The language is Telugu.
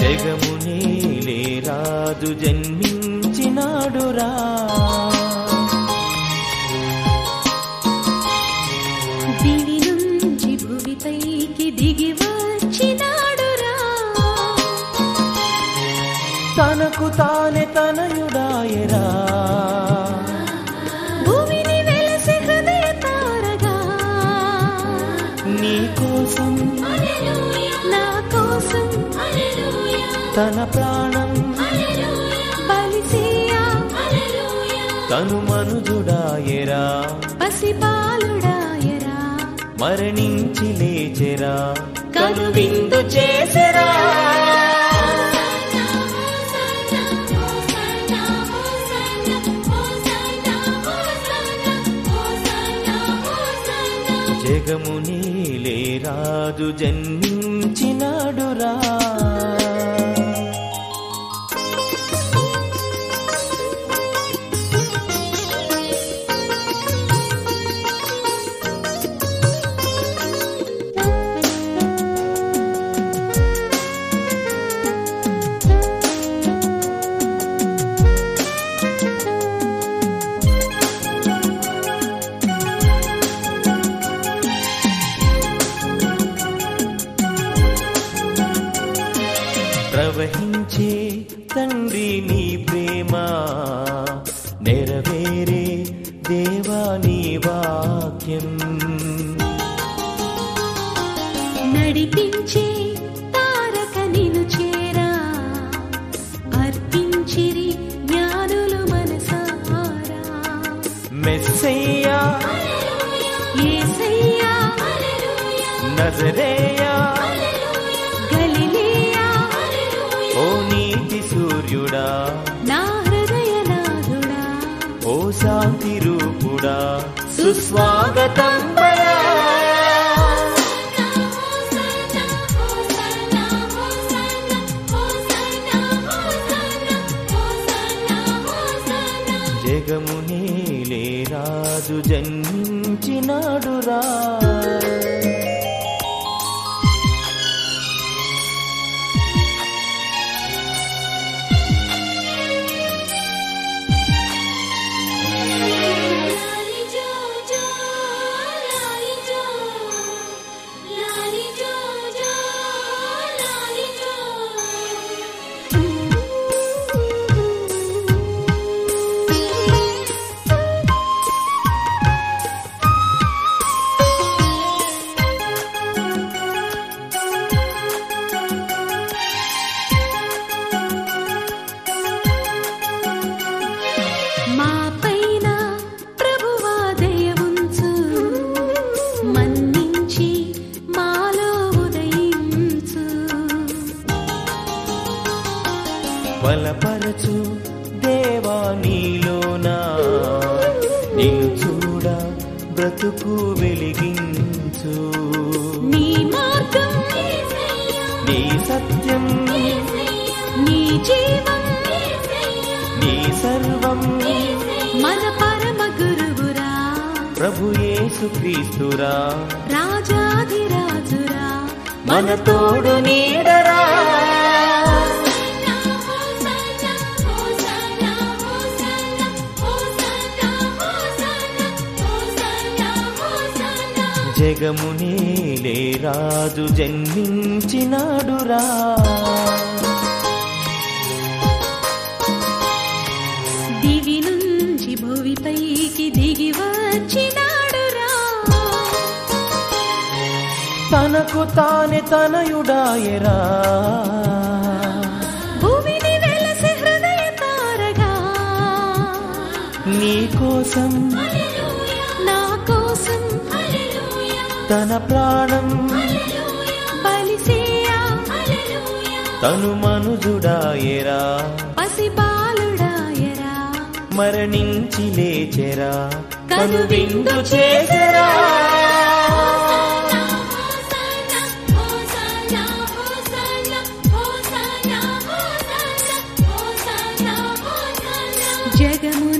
జగము నీలే రాజు జన్మించినాడురా దివి నుంచి భువిపైకి దిగి వచ్చినాడురా తనకు తానే తనయుడాయరా భూమిని వెలసి హృదయ తారగా నీ కోసం నా కోసం తన ప్రాణం బలిసేయా తను మనుజుడాయరా పసిపాలుడాయరా మరణించి లేచెరా కను విందు చేసెరా జగము నీలే రాజు జన్మించినాడురా ప్రవహించే తండ్రి నీ ప్రేమ నెరవేరే దేవా నీ వాక్యం నడిపించే తారక నిను చేరా అర్పించిరి జ్ఞానులు మనసారా మెస్సయ్యా యేసయ్యా నజరేయా గలిలేయా ఓ నీతి సూర్యుడా నా హృదయనాథుడా ఓ శాంతి రూపుడా సుస్వాగతం బలా. జగము నీలే రాజు జన్మించినాడురా లాలి జో జో లాలి జో లాలి జో జో లాలి జో మా పైన ప్రభువా దయవుంచు మన్నించి మాలో ఉదయించు బలపరచు దేవా నీలోనా నిన్ను చూడ బ్రతుకు వెలిగించు నీ మార్గం నీ సత్యం నీ జీవం నీ సర్వం మన పరమ గురువురా ప్రభు యేసు క్రీస్తురా రాజాధిరాజురా మన తోడు నీడరా జగము నీలే రాజు జన్మించినాడురా దివి నుంచి భువిపైకి దిగి వచ్చినాడురా తనకు తానే తనయుడాయరా భూమిని వెలసి హృదయ తారగా నీ కోసం నా కోసం తన ప్రాణం బలిసేయా తను మనుజుడాయరా పసిబాలుడాయరా మరణించి లేచెరా కను విందు చేసరా జగము